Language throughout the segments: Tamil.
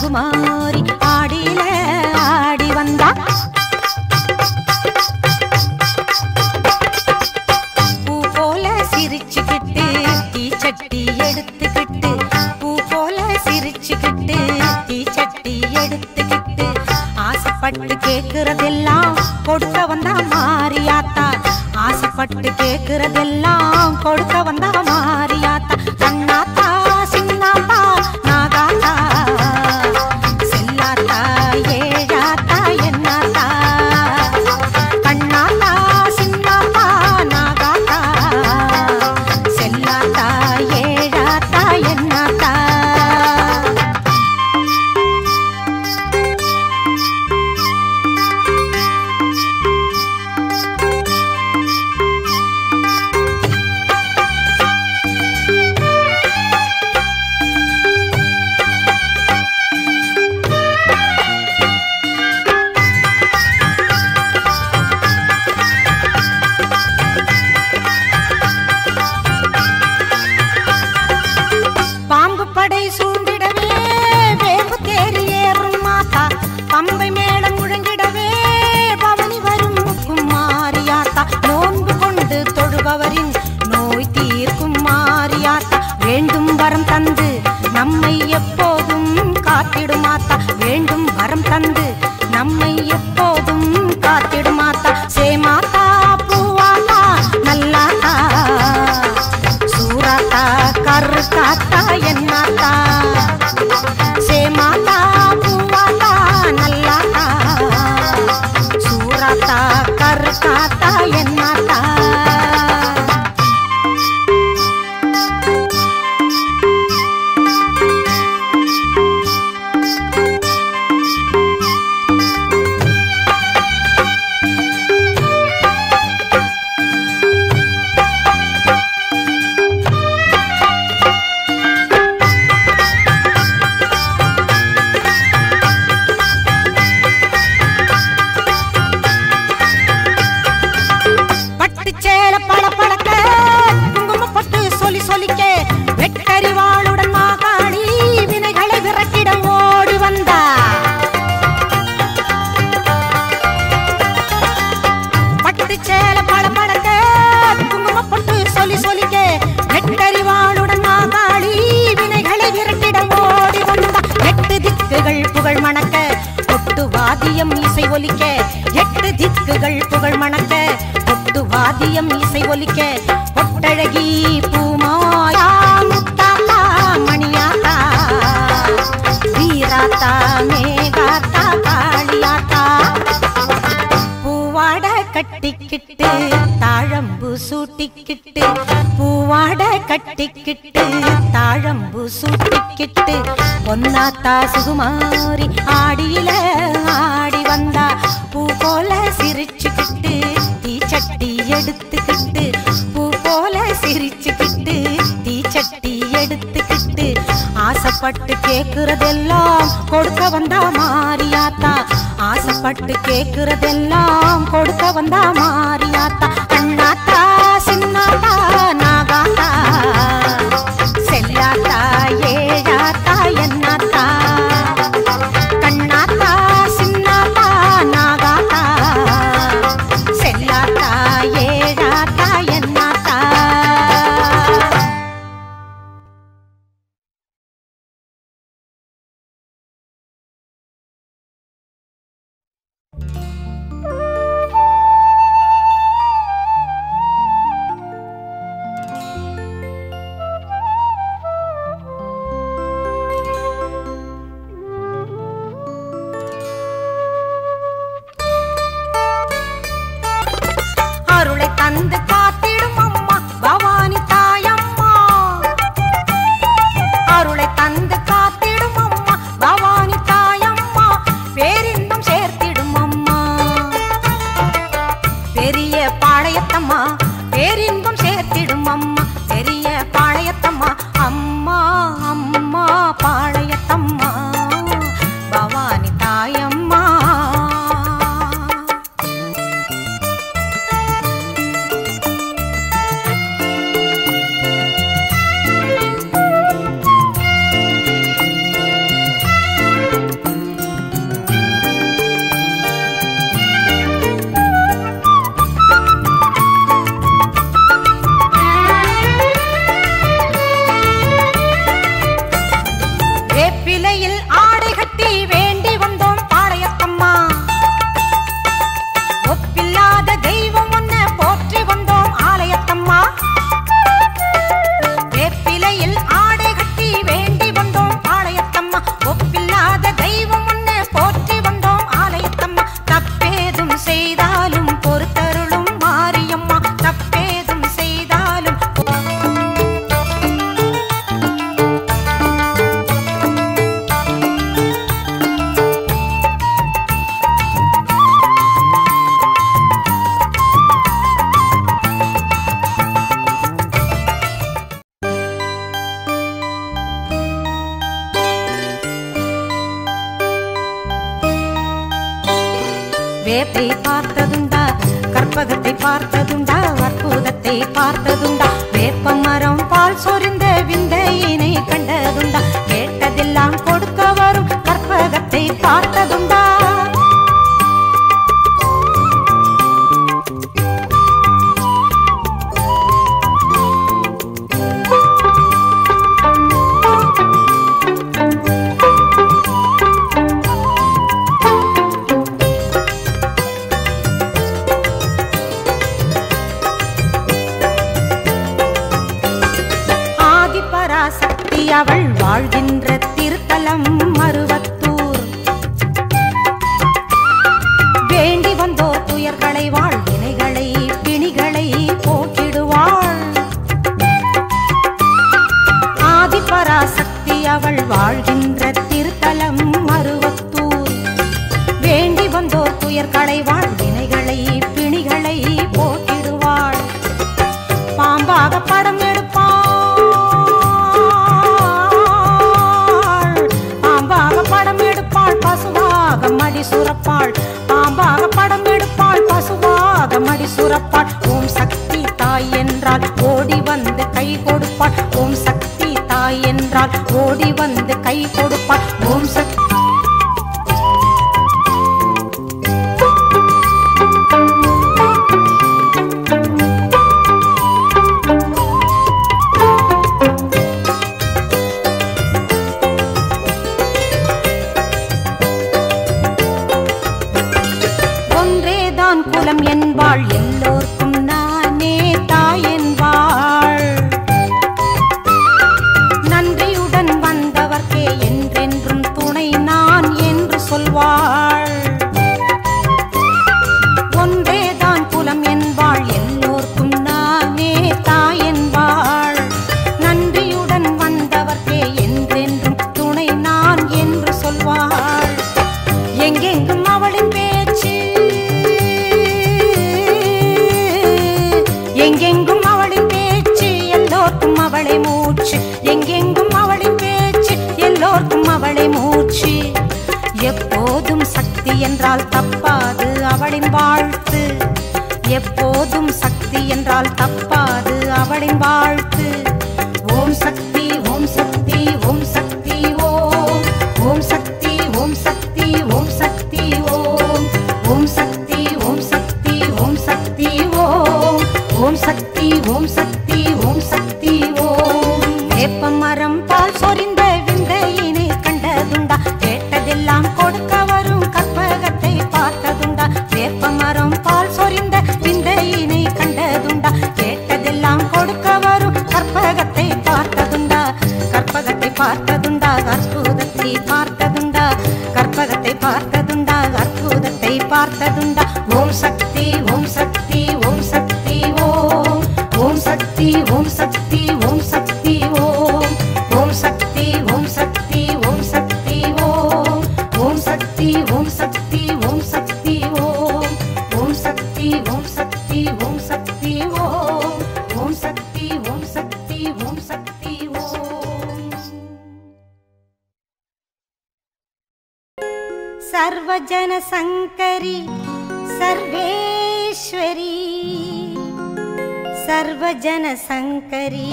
சுகுமாரி ஆடியில ஆடி வந்தா பூ போல சிரிச்சுக்கிட்டு தீச்சட்டி எடுத்துக்கிட்டு பூ போல சிரிச்சுக்கிட்டு தீச்சட்டி எடுத்துக்கிட்டு ஆசைப்பட்டு கேக்குறதெல்லாம் கொடுக்க வந்தா மாறியாத்தா ஆசைப்பட்டு கேக்குறதெல்லாம் கொடுக்க வந்தா மாறியாத்தா கண்ணாத்தா சின்னாத்தா நாகாத்தா செல்லாத்தா ஏழாத்தா என்னாத்தா கண்ணாத்தா சின்னாத்தா நாகாத்தா செல்லாத்தா ஏழாத்தா என்னாத்தா பாம்பு படை சூழ்ந்திடவே வேம்பு தேறி ஏறும் மாத்தா பம்பை மேளம் முழங்கிடவே பவனி வரும் முக்கும் மாரியாத்தா நோன்பு கொண்டு தொழுபவரின் நோய் தீர்க்கும் மாரியாத்தா வேண்டும் வரம் தந்து நம்மை எப்போதும் காத்திடுமாத்தா வேண்டும் வரம் தந்து நம்மை எப்போதும் காத்திடுமாத்தா சேமாத்தா பூவாத்தா நல்லாத்தா சூராத்தா கருத்தாத்தா என்னாத்தா சேமாத்தா பூவாத்தா நல்லாத்தா சூராத்தா கருத்தாத்தா என்னாத்தா பட்டு சேல பள பளக்க குங்கும பட்டு சொல்லி சொல்லிக்க வெட்டறிவாளுடன் மாகாணி வினைகளை விரட்டிட ஓடி வந்தா பட்டு சேல பள பளக்க குங்கும பட்டு சொல்லி சொல்லிக்க வெட்டறிவாளுடன் மாகாணி வினைகளை விரட்டிட ஓடி வந்தா எட்டு திக்குகள் புகழ் மணக்க கொட்டு வாதியம் இசை ஒலிக்க எட்டு திக்குகள் புகழ் மணக்க கொட்டு வாதியம் இசை ஒலிக்க பொட்டழகி பூமாயா முத்தாத்தா மணியாத்தா வீராத்தா மேகாத்தா காளியாத்தா பூவாட கட்டிக்கிட்டு தாழம்பு சூட்டிக்கிட்டு பூவாட கட்டிக்கிட்டு தாழம்பு சூட்டிக்கிட்டு பொன்னாத்தா சுகுமாரி ஆடியில ஆடி வந்தா பூ போல சிரிச்சுக்கிட்டு தீச்சட்டி எடுத்துக்கிட்டு பூ போல சிரிச்சுக்கிட்டு தீச்சட்டி எடுத்துக்கிட்டு ஆசைப்பட்டு கேக்குறதெல்லாம் கொடுக்க வந்தா மாறியாத்தா ஆசைப்பட்டு கேக்குறதெல்லாம் கொடுக்க வந்தா மாறியாத்தா அண்ணாத்தா சின்னாத்தா நாகாத்தா செல்லாத்தா ஏழாத்தா என்னாத்தா கண்ணாத்தா சின்னாத்தா நாகாத்தா செல்லாத்தா ஏழாத்தா என்னாத்தா அருளை தந்து காத்திடும் அம்மா பவானி தாயம்மா அருளை தந்து காத்திடும் அம்மா பவானி தாயம்மா பேரின்பம் சேர்த்திடும் அம்மா பெரிய பாளையத்தம்மா பேரின்பம் சேர்த்திடும் அம்மா பெரிய பாளையத்தம்மா அம்மா அம்மா பாளையத்தம்மா பவானி தாயம்மா வேப்பை பார்த்ததுண்டா கற்பகத்தை பார்த்ததுண்டா அற்புதத்தை பார்த்ததுண்டா வேப்ப மரம் பால் சொரிந்த விந்தையினை கண்டதுண்டா கேட்டதெல்லாம் கொடுக்க வரும் கற்பகத்தை பார்த்ததுண்டா ஆதிபராசக்தி அவள் வாழ்கின்ற திருத்தலம் மருவத்தூர் வேண்டி வந்தோர் துயர்களை வாழ் வினைகளை பிணிகளை போக்கிடுவாள் ஆதிபராசக்தி அவள் வாழ்கின்ற திருத்தலம் மருவத்தூர் வேண்டி வந்தோர் துயர்களை வாழ் வினைகளை பிணிகளை போக்கிடுவாள் பாம்பாக படம் எடுப்பாள் பாம்பாக படம் எடுப்பாள் பசுவாக மடி சுரப்பாள் பாம்பாக படம் எடுப்பாள் பசுவாக மடி சுரப்பாள் ஓம் சக்தி தாய் என்றால் ஓடி வந்து கை கொடுப்பாள் ஓம் சக்தி தாய் என்றால் ஓடி வந்து கை கொடுப்பாள் ஓம் சக்தி ஒன்றேதான் குலம் என்பாள் எல்லோர்க்கும் நானே தாய் என்பாள் நன்றியுடன் வந்தவர்க்கே என்றென்றும் துணை நான் என்று சொல்வாள் ஒன்றேதான் குலம் என்பாள் எல்லோர்க்கும் நானே தாய் என்பாள் நன்றியுடன் வந்தவர்க்கே என்றென்றும் துணை நான் என்று சொல்வாள் எங்கெங்கும் அவளின் பேச்சு எங்கெங்கும் அவளின் பேச்சு எல்லோர்க்கும் அவளை மூச்சு எங்கெங்கும் அவளின் பேச்சு எல்லோர்க்கும் அவளை மூச்சு எப்போதும் சக்தி என்றால் தப்பாது அவளின் வாழ்த்து எப்போதும் சக்தி என்றால் தப்பாது அவளின் வாழ்த்து ஓம் சக்தி ஓம் சக்தி ஓம் சக்தி ஓம் ஓம் சக்தி ஓம் சக்தி ஓம் சக்தி ஓம் ஓம் சக்தி ஓம் சக்தி ஓம் சக்தி ஓம் ஓம் சக்தி ஓம் சக்தி ஓம் சக்தி ஓம் வேப்ப மரம் பால் சொரிந்த விந்தையினை கண்டதுண்டா கேட்டதெல்லாம் கொடுக்க வரும் கற்பகத்தை பார்த்ததுண்டா வேப்ப மரம் பால் சொரிந்த விந்தையினை கண்டதுண்டா கேட்டதெல்லாம் கொடுக்க வரும் கற்பகத்தை பார்த்ததுண்டா கற்பகத்தை பார்த்ததுண்டா அற்புதத்தை பார்த்ததுண்டா கற்பகத்தை பார்த்ததுண்டா அற்புதத்தை பார்த்ததுண்டா ஓம் சக்தி ஓம் சக்தி ஓம் சக்தி ஓம் ஓம் சக்தி ஓம் சக்தி ஓம் சக்தி ஓம் ஓம் சக்தி ஓம் சக்தி ஓம் சக்தி ஓம் ஓம் சக்தி ஓம் சக்தி ஓம் சக்தி ஓம் ஓம் சக்தி ஓம் சக்தி ஓம் சக்தி ஓம் ஓம் சக்தி ஓம் சக்தி ஓம் சக்தி ஓம் सर्वजनसङ्करि सर्वेश्वरी सर्वजनसङ्करि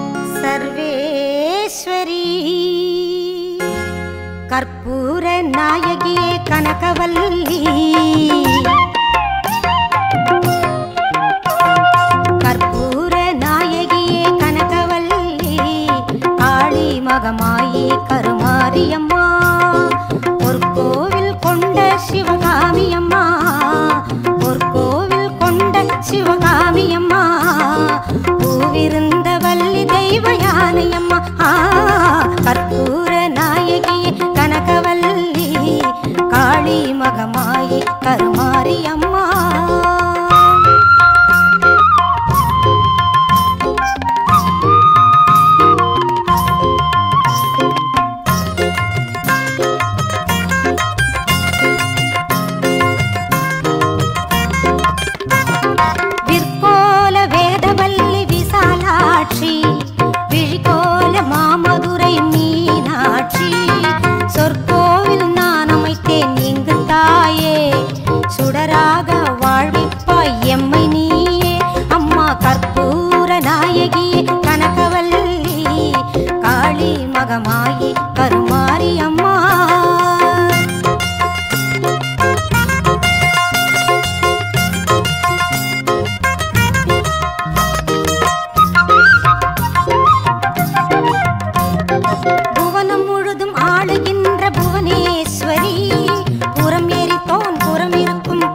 सर्वेश्वरी कर्पूरनायगिये कनकवल्ली கற்பூர நாயகியே கனகவல்லி காளி மகமாயி கருமாரியம்மா ஒரு கோவில் கொண்ட சிவகாமியம்மா ஒரு கோவில் கொண்ட சிவகாமியம்மா பூவிருந்த வள்ளி தெய்வ யானையம்மா ஆ, கற்பூர நாயகியே கனகவல்லி காளி மகமாயி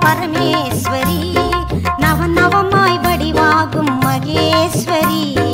பரமேஸ்வரி நவ நவமாய் வடிவாகும் மகேஸ்வரி